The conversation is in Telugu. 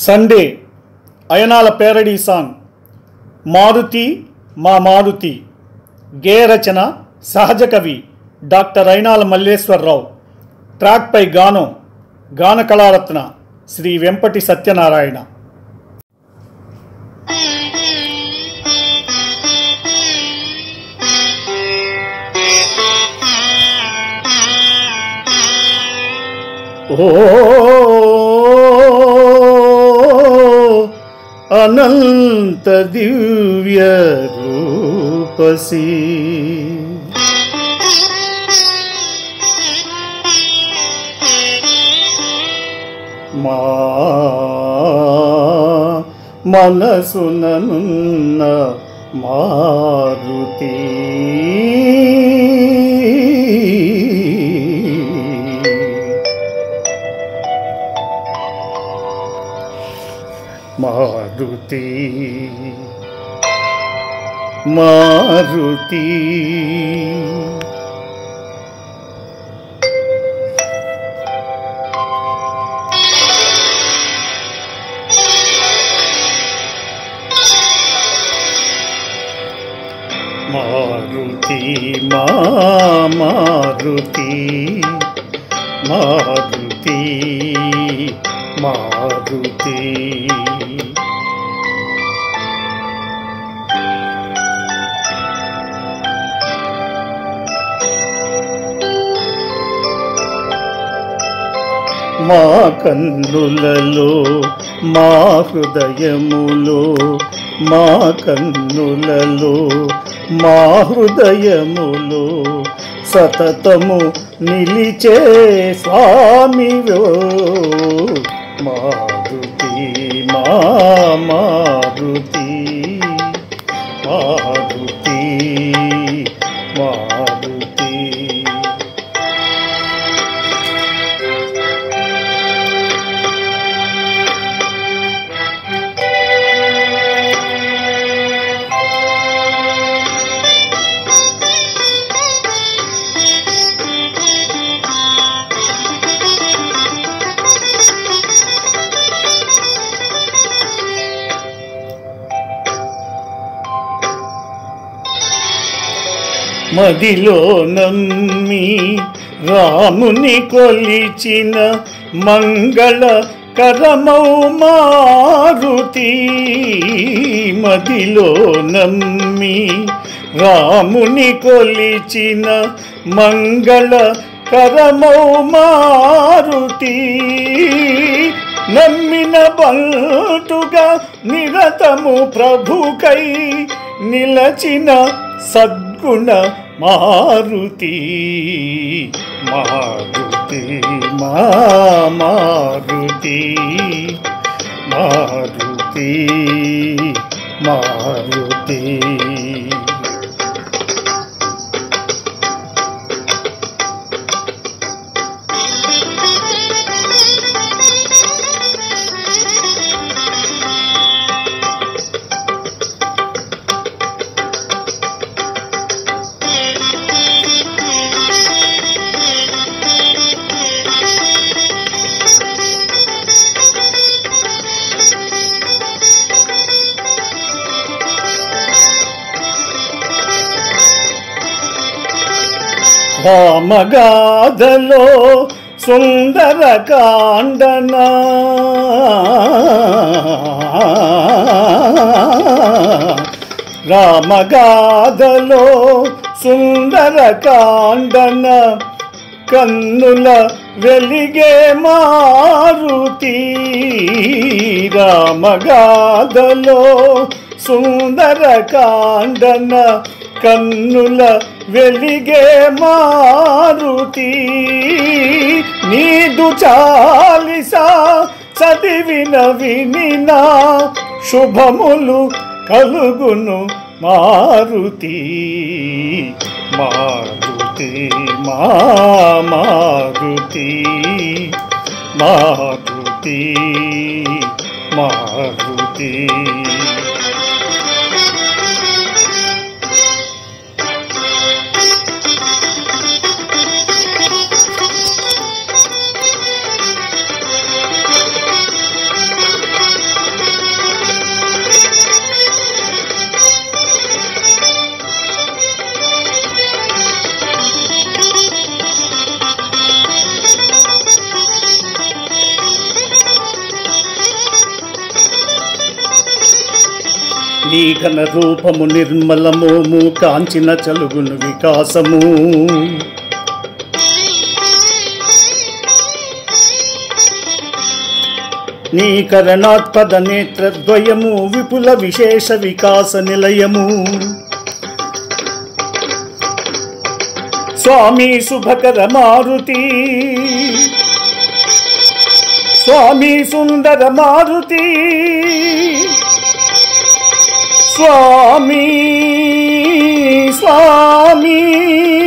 సండే అయనాల పేరడీ సాంగ్ మారుతి మా మారుతి గేయ రచన సహజ కవి డాక్టర్ అయినాల మల్లేశ్వరరావు ట్రాక్పై గానం గాన కళారత్న శ్రీ వెంపటి సత్యనారాయణ ఓ అనంత దివ్య రూపసి మా మనసుననున్న మారుతి మారుతి మారుతి మారుతి మా మారుతి మారుతి మారుతి మా కన్నులలో మా హృదయములో మా కన్నులలో మా హృదయములో సతతము నిలిచే స్వామివో మారుతి మా మారుతి మారుతి మారుతి మదిలో నమ్మి రాముని కొలిచిన మంగళ కరమౌ మారుతి మదిలో నమ్మి రాముని కొలిచిన మంగళ కరమౌ మారుతి నమ్మిన బంటుగా నిరతము ప్రభుకై నిలచిన సద్గుణ మారుతి మారుతి మా మారుతి మారుతి మారుతి రామగాథలో సుందర కాండన రామగాథలో సుందర కాండన కన్నుల వెలిగే మారుతి రామగాథలో సుందర కాండన కన్నుల వెలిగే మారుతి నీదు చాలిసా చదివిన వినిన శుభములు కలుగును మారుతి మారుతి మా మారుతి మారుతి మారుతి Thank you. నీ ఘన రూపము నిర్మలమోము కాంచిన చలుగును వికాసము నీ కరణాత్పద నేత్రద్వయము విపుల విశేష వికాస నిలయము స్వామి శుభకర మారుతి స్వామి సుందర మారుతి స్వామి స్వామి